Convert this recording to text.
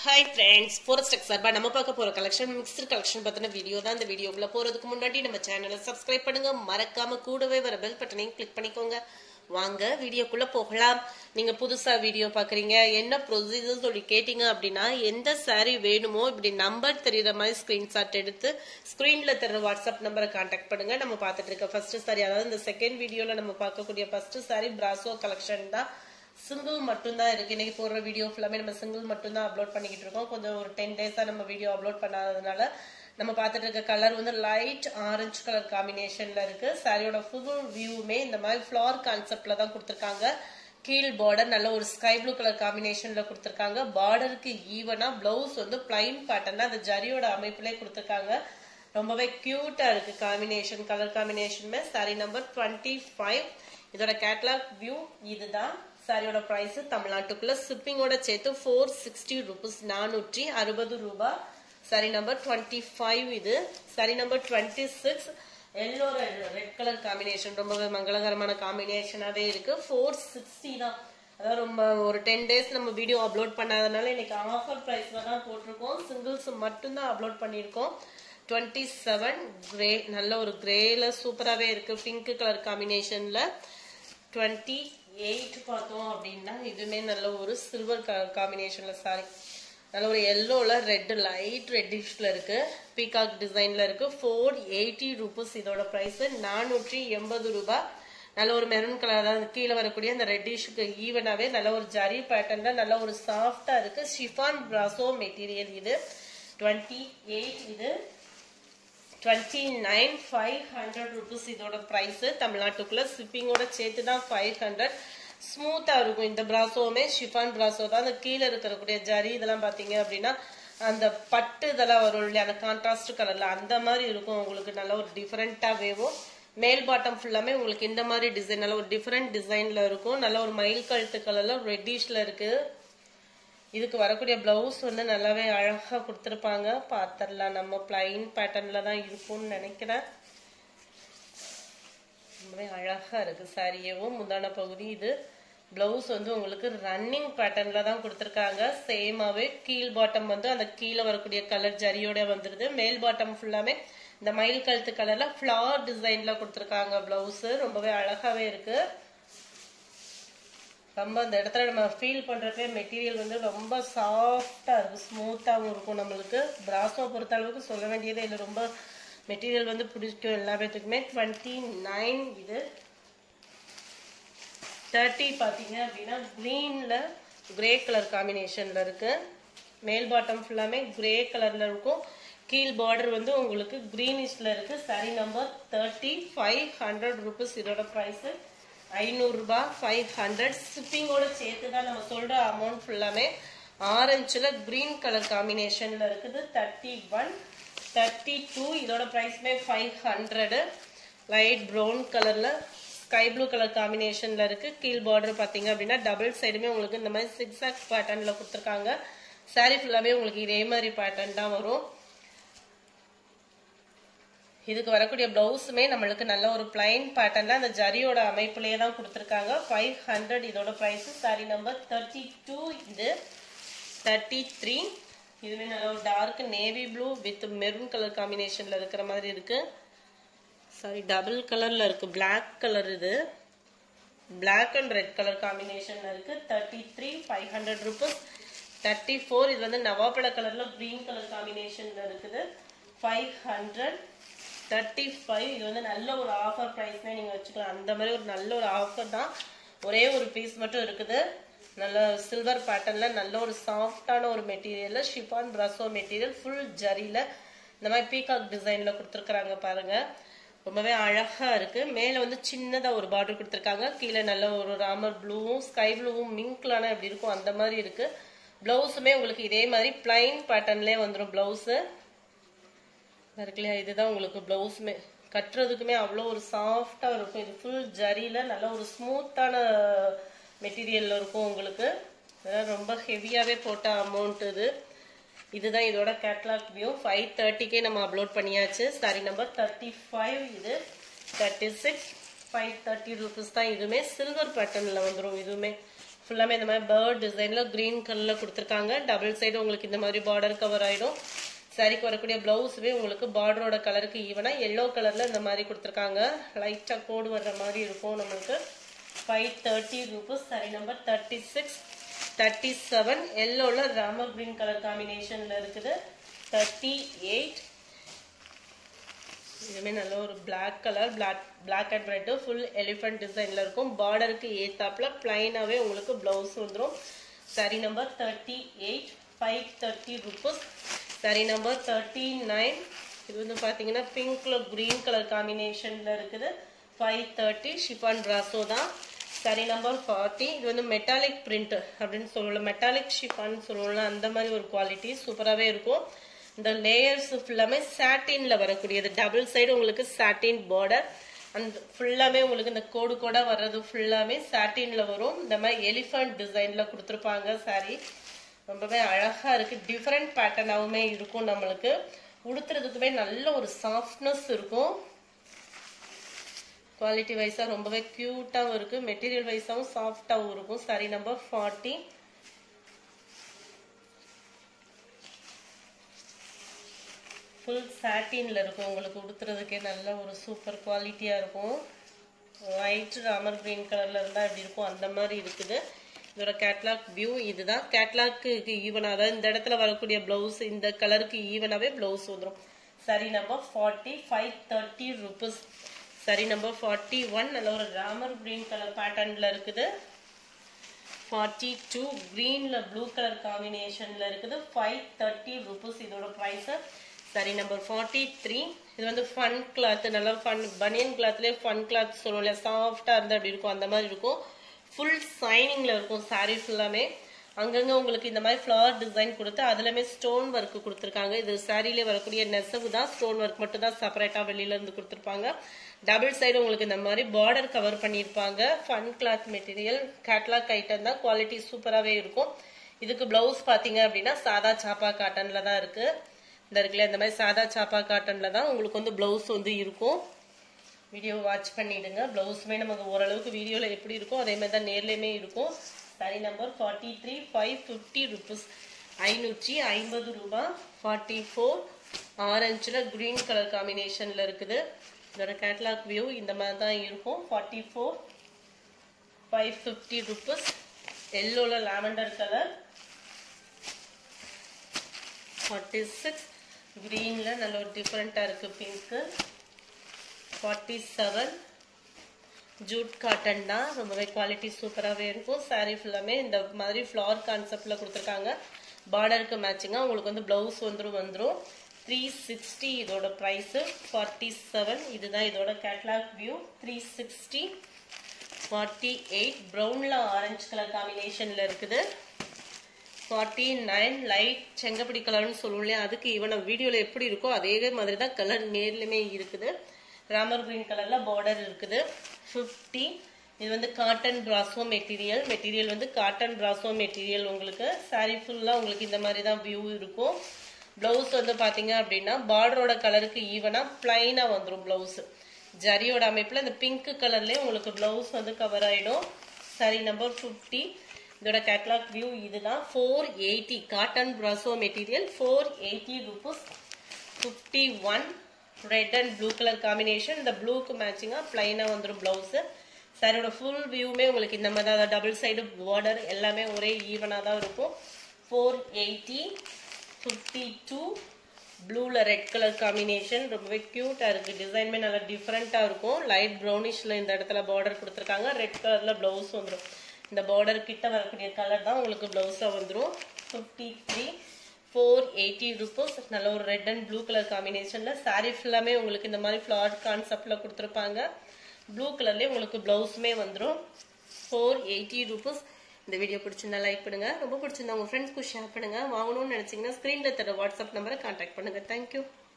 hi friends forest tech சார்பா நம்ம பார்க்க போற கலெக்ஷன் மிக்ஸ்டு கலெக்ஷன் பத்தின வீடியோ தான் இந்த வீடியோக்குள்ள போறதுக்கு முன்னாடி நம்ம சேனலை சப்ஸ்கிரைப் பண்ணுங்க மறக்காம கூடவே வர பெல் பட்டனையும் கிளிக் பண்ணிக்கோங்க வாங்க வீடியோக்குள்ள போகலாம் நீங்க புதுசா வீடியோ பாக்குறீங்க என்ன ப்ரொசீஜர் சொல்லி கேட்டீங்க அப்படின்னா எந்த saree வேணுமோ இப்படி நம்பர் தெரியுற மாதிரி ஸ்கிரீன்ஷாட் எடுத்து ஸ்கிரீன்ல தர வாட்ஸ்அப் நம்பரை கான்டாக்ட் பண்ணுங்க நம்ம பார்த்துட்டு இருக்க ஃபர்ஸ்ட் saree அதாவது இந்த செகண்ட் வீடியோல நம்ம பார்க்கக்கூடிய ஃபர்ஸ்ட் saree பிராசோ கலெக்ஷன் தான் சிங்கிள் மட்டும்தான் இருக்கு இன்னைக்கு போடுற வீடியோ ஃபுல்லாமே நம்ம சிங்கிள் மட்டும்தான் அப்லோட் பண்ணிக்கிட்டு இருக்கோம் கொஞ்சம் ஒரு டென் டேஸா நம்ம வீடியோ அப்லோட் பண்ணாததுனால நம்ம பார்த்துட்டு இருக்க கலர் வந்து லைட் ஆரஞ்சு கலர் காம்பினேஷன்ல இருக்கு சாரியோட ஃபுல் வியூமே இந்த மாதிரி ஃபிளார் கான்செப்ட்ல தான் கொடுத்துருக்காங்க கீழ் பார்டர் நல்ல ஒரு ஸ்கை ப்ளூ கலர் காம்பினேஷன்ல கொடுத்துருக்காங்க பார்டருக்கு ஈவனா பிளவுஸ் வந்து பிளைன் பேட்டர்னா அந்த ஜரியோட அமைப்புலேயே கொடுத்துருக்காங்க ரொம்பவே கியூட்டா இருக்கு காம்பினேஷன் கலர் காம்பினேஷனுமே சாரி நம்பர் டுவெண்ட்டி ஃபைவ் இதோட கேட்லாக் வியூ இதுதான் சாரியோட பிரைஸ் தமிழ்நாட்டுக்குள்ள ஷிப்பிங்கோட சேர்த்து ஃபோர் சிக்ஸ்டி ருபீஸ் நானூற்றி அறுபது ரூபாய் சாரி நம்பர் டுவெண்ட்டி ஃபைவ் இது sari number twenty six yellow red colour combination ரொம்பவே மங்களகரமான காம்பினேஷனாவே இருக்கு ஃபோர் சிக்ஸ்டி தான் அதாவது ரொம்ப ஒரு டென் டேஸ் நம்ம வீடியோ அப்லோட் பண்ணாதனால இன்னைக்கு ஆஃபர் ப்ரைஸ்ல தான் போட்டிருக்கோம் சிங்கிள்ஸ் மட்டும்தான் அப்லோட் பண்ணியிருக்கோம் டுவெண்ட்டி செவன் கிரே நல்ல ஒரு கிரேல சூப்பராகவே இருக்கு பிங்க் கலர் காம்பினேஷன்ல டுவெண்ட்டி எயிட் பார்த்தோம் அப்படின்னா இதுவுமே நல்ல ஒரு சில்வர் காம்பினேஷன்ல சாரி நல்ல ஒரு எல்லோல ரெட் லைட் ரெட்டிஷ்ல இருக்கு பீகாக் டிசைன்ல இருக்கு ஃபோர் எயிட்டி ருபீஸ் இதோட பிரைஸ் நானூற்றி எண்பது ரூபாய் நல்ல ஒரு மெரூன் கலர் அதாவது கீழே வரக்கூடிய அந்த ரெட்டிஷ்க்கு ஈவனாவே நல்ல ஒரு ஜரி பேட்டர்ன்ல நல்ல ஒரு சாஃப்டா இருக்கு ஷிஃபான் பிராசோ மெட்டீரியல் இது டுவெண்ட்டி எயிட் இது twenty nine five hundred rupees இதோட ப்ரைஸ் தமிழ்நாட்டுக்குள்ள ஷிப்பிங்கோட சேர்த்து தான் ஃபைவ் ஹண்ட்ரட் ஸ்மூத்தா இருக்கும் இந்த பிராசோவுமே ஷிஃபான் பிராசோ தான் அந்த கீழே இருக்கக்கூடிய ஜரி இதெல்லாம் பாத்தீங்க அப்படின்னா அந்த பட்டு இதெல்லாம் வரும் இல்லையா அந்த கான்ட்ராஸ்ட் கலர்ல அந்த மாதிரி இருக்கும் உங்களுக்கு நல்ல ஒரு டிஃப்ரெண்டா வேவும் மேல் பாட்டம் ஃபுல்லாமே உங்களுக்கு இந்த மாதிரி டிசைன் நல்ல ஒரு டிஃப்ரெண்ட் டிசைன்ல இருக்கும் நல்ல ஒரு மயில் கழுத்து கலர்ல ரெட்டிஷ்ல இருக்கு இதுக்கு வரக்கூடிய பிளவுஸ் வந்து நல்லாவே அழகா கொடுத்துருப்பாங்க பாத்திரலாம் நம்ம பிளைன் பேட்டர்ன்ல தான் இருக்கும்னு நினைக்கிறேன் ரொம்பவே அழகா இருக்கு சாரியவும் முந்தான பகுதி இது பிளவுஸ் வந்து உங்களுக்கு ரன்னிங் பேட்டர்ன்ல தான் கொடுத்துருக்காங்க சேமாவே கீழ் பாட்டம் வந்து அந்த கீழே வரக்கூடிய கலர் ஜரியோட வந்துருது மேல் பாட்டம் ஃபுல்லாமே இந்த மயில் கழுத்து கலர்ல ஃபிளார் டிசைன்ல கொடுத்துருக்காங்க பிளவுஸ் ரொம்பவே அழகாவே இருக்கு ரொம்ப அந்த இடத்துல நம்ம ஃபீல் பண்றப்பே மெட்டீரியல் வந்து ரொம்ப சாஃப்டா இருக்கு ஸ்மூத்தாகவும் இருக்கும் நம்மளுக்கு பிராசோ பொறுத்த அளவுக்கு சொல்ல வேண்டியதே இல்லை ரொம்ப மெட்டீரியல் வந்து பிடிக்கும் எல்லா பேத்துக்குமே டுவெண்ட்டி நைன் இது தேர்ட்டி பார்த்தீங்க அப்படின்னா க்ரீன்ல கிரே கலர் காம்பினேஷன்ல இருக்கு மேல் பாட்டம் ஃபுல்லாமே கிரே கலர்ல இருக்கும் கீழ் பார்டர் வந்து உங்களுக்கு கிரீனிஷ்ல இருக்கு சரி number thirty five hundred rupees இதோட ப்ரைஸ் ஐநூறுரூபா ஃபைவ் ஹண்ட்ரட் ஷிப்பிங்கோட சேர்த்து தான் நம்ம சொல்ற அமௌண்ட் ஃபுல்லாமே ஆரஞ்சில் கிரீன் கலர் காம்பினேஷன்ல இருக்குது தேர்ட்டி ஒன் தேர்ட்டி டூ இதோட ப்ரைஸ்மே ஃபைவ் ஹண்ட்ரடு லைட் ப்ரௌன் கலர்ல ஸ்கை ப்ளூ கலர் காம்பினேஷன்ல இருக்கு கீழ் பார்டர் பாத்தீங்க அப்படின்னா டபுள் சைடுமே உங்களுக்கு இந்த மாதிரி சிக்ஸ் ஆக் பேட்டர்ன்ல கொடுத்துருக்காங்க சாரி ஃபுல்லாமே உங்களுக்கு இதே மாதிரி பேட்டர்ன் தான் வரும் இதுக்கு வரக்கூடிய பிளவுஸுமே நம்மளுக்கு நல்ல ஒரு பிளைன் பேட்டர்ன்ல அந்த ஜரியோட அமைப்புலயே தான் கொடுத்துருக்காங்க ஃபைவ் ஹண்ட்ரட் இதோட price sari number thirty two இது தேர்ட்டி த்ரீ இதுவே நல்ல ஒரு dark navy blue with maroon colour காம்பினேஷன்ல இருக்கிற மாதிரி இருக்கு சாரி டபுள் கலர்ல இருக்கு பிளாக் கலர் இது பிளாக் அண்ட் ரெட் கலர் காம்பினேஷன்ல இருக்கு thirty three five hundred rupees thirty four இது வந்து நவாப்பழ கலர்ல கிரீன் கலர் காம்பினேஷன்ல இருக்குது ஃபைவ் ஹண்ட்ரட் தேர்ட்டி ஃபைவ் இது வந்து நல்ல ஒரு ஆஃபர் ப்ரைஸ்னே நீங்கள் வச்சுக்கலாம் அந்த மாதிரி ஒரு நல்ல ஒரு ஆஃபர் தான் ஒரே ஒரு பீஸ் மட்டும் இருக்குது நல்ல சில்வர் பேட்டர்னில் நல்ல ஒரு சாஃப்டான ஒரு மெட்டீரியலில் ஷிஃபான் ப்ரஸோ மெட்டீரியல் ஃபுல் ஜரியில் இந்த மாதிரி பீகாக் டிசைனில் கொடுத்துருக்குறாங்க பாருங்க ரொம்பவே அழகாக இருக்குது மேலே வந்து சின்னதாக ஒரு பார்டர் கொடுத்துருக்காங்க கீழே நல்ல ஒரு ராமர் ப்ளூவும் ஸ்கை ப்ளூவும் மிங்க்லான எப்படி இருக்கும் அந்த மாதிரி இருக்குது ப்ளவுஸுமே உங்களுக்கு இதே மாதிரி பிளைன் பேட்டர்ன்லேயே வந்துடும் ப்ளவுஸு இருக்கு இல்லையா இதுதான் உங்களுக்கு பிளவுஸுமே கட்டுறதுக்குமே அவ்வளோ ஒரு சாஃப்டாக இருக்கும் இது ஃபுல் ஜரியில் நல்ல ஒரு ஸ்மூத்தான மெட்டீரியலில் இருக்கும் உங்களுக்கு அதெல்லாம் ரொம்ப ஹெவியாகவே போட்ட அமௌண்ட் இது இதுதான் இதோட கேட்லாக் வியூ ஃபைவ் தேர்ட்டிக்கே நம்ம அப்லோட் பண்ணியாச்சு சாரி நம்பர் தேர்ட்டி ஃபைவ் இது thirty six five thirty rupees தான் இதுவுமே சில்வர் பேட்டர்னில் வந்துடும் இதுவுமே ஃபுல்லாமே இந்த மாதிரி பேர்ட் டிசைன்ல கிரீன் கலர்ல கொடுத்துருக்காங்க டபுள் சைடு உங்களுக்கு இந்த மாதிரி பார்டர் கவர் ஆயிடும் சாரிக்கு வரக்கூடிய பிளவுஸுமே உங்களுக்கு பார்டரோட கலருக்கு ஈவனா எல்லோ கலர்ல இந்த மாதிரி கொடுத்துருக்காங்க லைட்டா கோடு வர்ற மாதிரி இருக்கும் நம்மளுக்கு five thirty rupees sari number thirty six thirty seven எல்லோல ராமர் கிரீன் கலர் காம்பினேஷன்ல இருக்குது தேர்ட்டி எயிட் இதுவுமே நல்ல ஒரு black colour black black and red full elephant டிசைன்ல இருக்கும் பார்டருக்கு ஏத்தாப்புல பிளைனாவே உங்களுக்கு பிளவுஸ் வந்துடும் sari number thirty eight five thirty rupees sari number thirty nine இது வந்து பார்த்தீங்கன்னா பிங்க்ல கிரீன் கலர் காம்பினேஷன்ல இருக்குது ஃபைவ் தேர்ட்டி ஷிஃபான் பிராசோ தான் சரி நம்பர் ஃபார்ட்டி இது வந்து மெட்டாலிக் பிரிண்ட் அப்படின்னு சொல்லுவோம்ல மெட்டாலிக் ஷிஃபான் சொல்லுவோம்ல அந்த மாதிரி ஒரு குவாலிட்டி சூப்பராகவே இருக்கும் இந்த லேயர்ஸ் ஃபுல்லாமே சாட்டின்ல வரக்கூடியது டபுள் சைடு உங்களுக்கு சாட்டின் பார்டர் அந்த ஃபுல்லாமே உங்களுக்கு இந்த கோடு கோடா வர்றது ஃபுல்லாமே சாட்டின்ல வரும் இந்த மாதிரி எலிஃபண்ட் டிசைன்ல கொடுத்துருப்பாங்க சாரி ரொம்பவே அழகா இருக்கு டிஃப்ரெண்ட் பேட்டர்னாவுமே இருக்கும் நம்மளுக்கு உடுத்துறதுக்குமே நல்ல ஒரு சாஃப்ட்னஸ் இருக்கும் குவாலிட்டி வைஸா ரொம்பவே கியூட்டாவும் இருக்கு மெட்டீரியல் வைஸாவும் சாஃப்டாவும் இருக்கும் சாரி நம்பர் ஃபார்ட்டி ஃபுல் சாட்டின்ல இருக்கும் உங்களுக்கு உடுத்துறதுக்கே நல்ல ஒரு சூப்பர் குவாலிட்டியா இருக்கும் ஒயிட் ராமர் கிரீன் கலர்ல இருந்தா எப்படி இருக்கும் அந்த மாதிரி இருக்குது இதோட கேட்லாக் வியூ இதுதான் கேட்லாக்கு ஈவனா அதாவது இந்த இடத்துல வரக்கூடிய பிளவுஸ் இந்த கலருக்கு ஈவனாவே பிளவுஸ் வந்துடும் sari number forty five thirty rupees sari number forty one நல்ல ஒரு ராமர் கிரீன் கலர் பேட்டர்ன்ல இருக்குது ஃபார்ட்டி டூ க்ரீன்ல ப்ளூ கலர் காம்பினேஷன்ல இருக்குது ஃபைவ் தேர்ட்டி ருபீஸ் இதோட price sari number forty three இது வந்து ஃபன் கிளாத் நல்லா ஃபன் பனியன் கிளாத்லேயே ஃபன் கிளாத் சொல்லுவோம்ல சாஃப்டா இருந்து அப்படி இருக்கும் அந்த மாதிரி இருக்கும் ஃபுல் சைனிங்ல இருக்கும் சாரீ ஃபுல்லாமே அங்கங்க உங்களுக்கு இந்த மாதிரி ஃப்ளவர் டிசைன் கொடுத்து அதுலமே ஸ்டோன் ஒர்க் கொடுத்துருக்காங்க இது சாரிலே வரக்கூடிய நெசவு தான் ஸ்டோன் ஒர்க் மட்டும் தான் செப்பரேட்டா வெளியில இருந்து கொடுத்துருப்பாங்க டபுள் சைடு உங்களுக்கு இந்த மாதிரி பார்டர் கவர் பண்ணியிருப்பாங்க ஃபன் கிளாத் மெட்டீரியல் கேட்லாக் ஐட்டம் தான் குவாலிட்டி சூப்பராகவே இருக்கும் இதுக்கு பிளவுஸ் பார்த்தீங்க அப்படின்னா சாதா சாப்பா காட்டன்ல தான் இருக்கு இந்த இருக்குல்ல இந்த மாதிரி சாதா சாப்பா காட்டன்ல தான் உங்களுக்கு வந்து பிளவுஸ் வந்து இருக்கும் வீடியோ வாட்ச் பண்ணிடுங்க பிளவுஸுமே நமக்கு ஓரளவுக்கு வீடியோவில் எப்படி இருக்கும் அதே மாதிரி தான் நேர்லேயுமே இருக்கும் sari number forty three five fifty rupees ஐநூற்றி ஐம்பது ரூபா ஃபார்ட்டி ஃபோர் ஆரஞ்சில் க்ரீன் கலர் காம்பினேஷனில் இருக்குது இதோட கேட்லாக் வியூ இந்த மாதிரி தான் இருக்கும் forty four five fifty rupees எல்லோவில் லாவெண்டர் கலர் ஃபார்ட்டி சிக்ஸ் க்ரீனில் நல்ல ஒரு டிஃப்ரெண்ட்டாக இருக்குது pink forty seven jute cotton தான் ரொம்பவே குவாலிட்டி சூப்பராகவே இருக்கும் சாரீ ஃபுல்லாமே இந்த மாதிரி ஃப்ளார் கான்செப்டில் கொடுத்துருக்காங்க பார்டருக்கு மேட்சிங்காக உங்களுக்கு வந்து ப்ளவுஸ் வந்துடும் வந்துடும் த்ரீ சிக்ஸ்டி இதோட ப்ரைஸு ஃபார்ட்டி செவன் இதுதான் இதோட catalogue view three sixty forty eight ப்ரௌனில் ஆரஞ்சு கலர் காம்பினேஷனில் இருக்குது ஃபார்ட்டி நைன் லைட் செங்கப்படி கலர்னு சொல்லுவோம் இல்லையா அதுக்கு ஈவன் வீடியோவில் எப்படி இருக்கோ அதே மாதிரி தான் கலர் நேர்லையுமே இருக்குது ராமர் கிரீன் கலர்ல பார்டர் இருக்குது ஃபிஃப்டி இது வந்து காட்டன் பிராசோ மெட்டீரியல் மெட்டீரியல் வந்து காட்டன் பிராசோ மெட்டீரியல் உங்களுக்கு சாரீ ஃபுல்லாக உங்களுக்கு இந்த மாதிரி தான் வியூ இருக்கும் ப்ளவுஸ் வந்து பார்த்தீங்க அப்படின்னா பார்டரோட கலருக்கு ஈவனாக பிளைனாக வந்துடும் ப்ளவுஸ் ஜரியோட அமைப்பில் இந்த பிங்க் கலர்லேயே உங்களுக்கு ப்ளவுஸ் வந்து கவர் ஆகிடும் சாரி நம்பர் ஃபிஃப்டி இதோட கேட்லாக் வியூ இதுதான் four eighty cotton brasso material four eighty rupees fifty one red and blue colour combination இந்த ப்ளூக்கு மேட்சிங்காக பிளைனாக வந்துடும் ப்ளவுஸு சாரியோட ஃபுல் வியூமே உங்களுக்கு இந்த மாதிரி தான் டபுள் சைடு பார்டர் எல்லாமே ஒரே ஈவனாக தான் இருக்கும் ஃபோர் எயிட்டி ஃபிஃப்டி டூ ப்ளூவில் ரெட் கலர் காம்பினேஷன் ரொம்பவே க்யூட்டாக இருக்குது டிசைனுமே நல்லா டிஃப்ரெண்ட்டாக இருக்கும் லைட் ப்ரௌனிஷில் இந்த இடத்துல பார்டர் கொடுத்துருக்காங்க ரெட் கலரில் ப்ளவுஸ் வந்துடும் இந்த பார்டர் கிட்ட வரக்கூடிய கலர் தான் உங்களுக்கு ப்ளவுஸாக வந்துடும் fifty three four eighty rupees நல்ல ஒரு ரெட் அண்ட் ப்ளூ கலர் காம்பினேஷனில் சாரீ ஃபுல்லாமே உங்களுக்கு இந்த மாதிரி ஃப்ளாட் கான்செப்டில் கொடுத்துருப்பாங்க ப்ளூ கலர்லேயே உங்களுக்கு ப்ளவுஸுமே வந்துடும் ஃபோர் எயிட்டி ருபீஸ் இந்த வீடியோ பிடிச்சிருந்தா லைக் பண்ணுங்க ரொம்ப பிடிச்சிருந்தா உங்க ஃப்ரெண்ட்ஸ்க்கு ஷேர் பண்ணுங்க வாங்கணும்னு நினைச்சீங்கன்னா ஸ்க்ரீன்ல தர வாட்ஸ்அப் நம்பரை கான்டாக்ட் பண்ணுங்க தேங்க்யூ